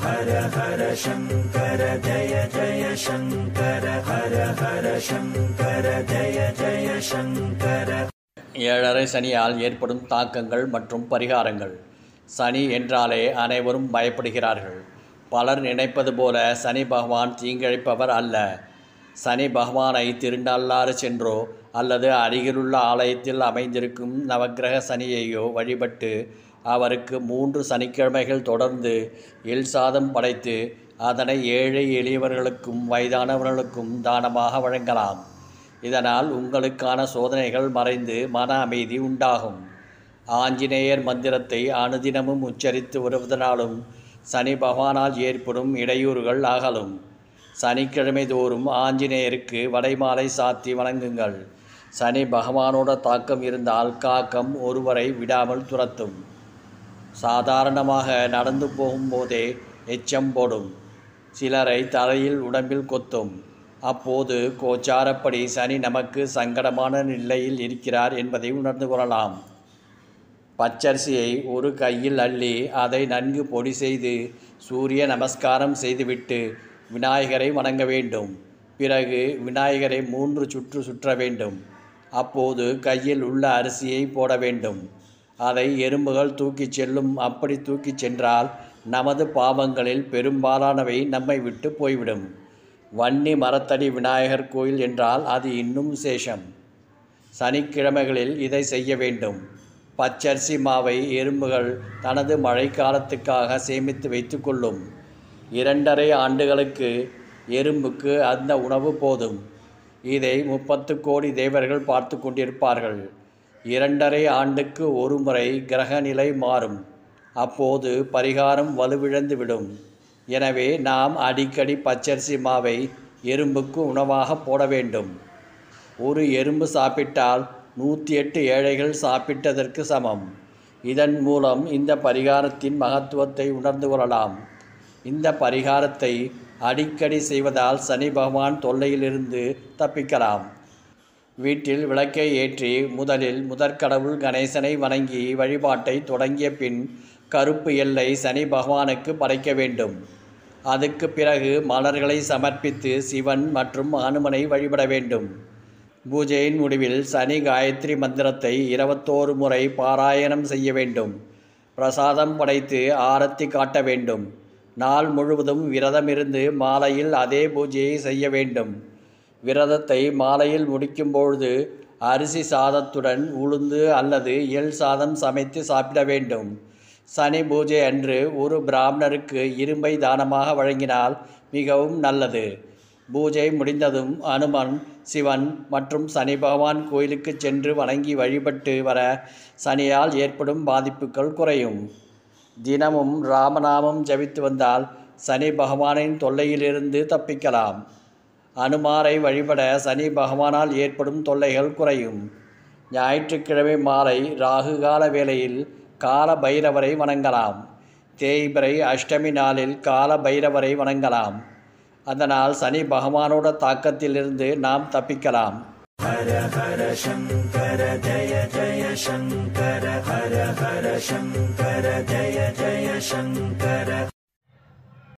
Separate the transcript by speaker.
Speaker 1: ஹர ஹர சங்கர ஜய ஜய சங்கர ஹர ஹர சங்கர ஜய ஜய சங்கர
Speaker 2: ஏழரை சனியால் ஏற்படும் தாக்கங்கள் மற்றும் பரிகாரங்கள் சனி என்றாலே அனைவரும் பயப்படுகிறார்கள் பலர் நினைப்பது போல சனி பகவான் தீங்கிழைப்பவர் அல்ல சனி பகவானை திருநள்ளாறு சென்றோ அல்லது அருகிலுள்ள ஆலயத்தில் அமைந்திருக்கும் நவக்கிரக சனியையோ வழிபட்டு அவருக்கு மூன்று சனிக்கிழமைகள் தொடர்ந்து எல் சாதம் படைத்து அதனை ஏழை எளியவர்களுக்கும் வயதானவர்களுக்கும் தானமாக வழங்கலாம் இதனால் உங்களுக்கான சோதனைகள் மறைந்து மன அமைதி உண்டாகும் ஆஞ்சநேயர் மந்திரத்தை அனுதினமும் உச்சரித்து வருவதனாலும் சனி பகவானால் ஏற்படும் இடையூறுகள் அகலும் சனிக்கிழமை தோறும் ஆஞ்சநேயருக்கு வடைமாலை சாத்தி வணங்குங்கள் சனி பகவானோட தாக்கம் இருந்தால் காக்கம் ஒருவரை விடாமல் துரத்தும் சாதாரணமாக நடந்து போகும்போதே எச்சம் போடும் சிலரை தலையில் உடம்பில் கொத்தும் அப்போது கோச்சாரப்படி சனி நமக்கு சங்கடமான நிலையில் இருக்கிறார் என்பதை உணர்ந்து கொள்ளலாம் பச்சரிசியை ஒரு கையில் அள்ளி அதை நன்கு பொடி செய்து சூரிய நமஸ்காரம் செய்துவிட்டு விநாயகரை வணங்க வேண்டும் பிறகு விநாயகரை மூன்று சுற்று சுற்ற வேண்டும் அப்போது கையில் உள்ள அரிசியை போட வேண்டும் அதை எறும்புகள் தூக்கிச் செல்லும் அப்படி தூக்கிச் சென்றால் நமது பாவங்களில் பெரும்பாலானவை நம்மை விட்டு போய்விடும் வன்னி மரத்தடி விநாயகர் கோயில் என்றால் அது இன்னும் விசேஷம் சனிக்கிழமைகளில் இதை செய்ய வேண்டும் பச்சரிசி மாவை எறும்புகள் தனது மழைக்காலத்துக்காக சேமித்து வைத்துக்கொள்ளும் இரண்டரை ஆண்டுகளுக்கு எறும்புக்கு அந்த உணவு போதும் இதை முப்பத்து கோடி தேவர்கள் பார்த்து கொண்டிருப்பார்கள் இரண்டரை ஆண்டுக்கு ஒரு முறை கிரகநிலை மாறும் அப்போது பரிகாரம் வலுவிழந்துவிடும் எனவே நாம் அடிக்கடி பச்சரிசி மாவை எறும்புக்கு உணவாக போட வேண்டும் ஒரு எறும்பு சாப்பிட்டால் நூற்றி எட்டு ஏழைகள் சாப்பிட்டதற்கு சமம் இதன் மூலம் இந்த பரிகாரத்தின் மகத்துவத்தை உணர்ந்து கொள்ளலாம் இந்த பரிகாரத்தை அடிக்கடி செய்வதால் சனி பகவான் தொல்லையிலிருந்து தப்பிக்கலாம் வீட்டில் விளக்கை ஏற்றி முதலில் முதற்கடவுள் கணேசனை வணங்கி வழிபாட்டை தொடங்கிய பின் கருப்பு எல்லை சனி பகவானுக்கு படைக்க வேண்டும் அதுக்கு பிறகு மலர்களை சமர்ப்பித்து சிவன் மற்றும் அனுமனை வழிபட வேண்டும் பூஜையின் முடிவில் சனி காயத்ரி மந்திரத்தை இருபத்தோரு முறை பாராயணம் செய்ய வேண்டும் பிரசாதம் படைத்து ஆரத்தி காட்ட வேண்டும் நாள் முழுவதும் விரதமிருந்து மாலையில் அதே பூஜையை செய்ய வேண்டும் விரதத்தை மாலையில் முடிக்கும்பொழுது அரிசி சாதத்துடன் உளுந்து அல்லது எள் சாதம் சமைத்து சாப்பிட வேண்டும் சனி பூஜை அன்று ஒரு பிராமணருக்கு இரும்பை தானமாக வழங்கினால் மிகவும் நல்லது பூஜை முடிந்ததும் அனுமன் சிவன் மற்றும் சனி பகவான் கோயிலுக்கு சென்று வணங்கி வழிபட்டு வர சனியால் ஏற்படும் பாதிப்புகள் குறையும் தினமும் ராமநாமம் ஜபித்து வந்தால் சனி பகவானின் தொல்லையிலிருந்து தப்பிக்கலாம் அனுமாரை வழிபட சனி பகவானால் ஏற்படும் தொல்லைகள் குறையும் ஞாயிற்றுக்கிழமை மாலை ராகுகால வேளையில் கால பைரவரை வணங்கலாம் தேய்பிரை அஷ்டமி நாளில் கால பைரவரை வணங்கலாம் அதனால் சனி பகவானோட தாக்கத்திலிருந்து நாம் தப்பிக்கலாம்
Speaker 1: ஹர ஹர சங்கர ஜய ஜய சங்கர ஹர ஹர சங்கர ஜய ஜய சங்கர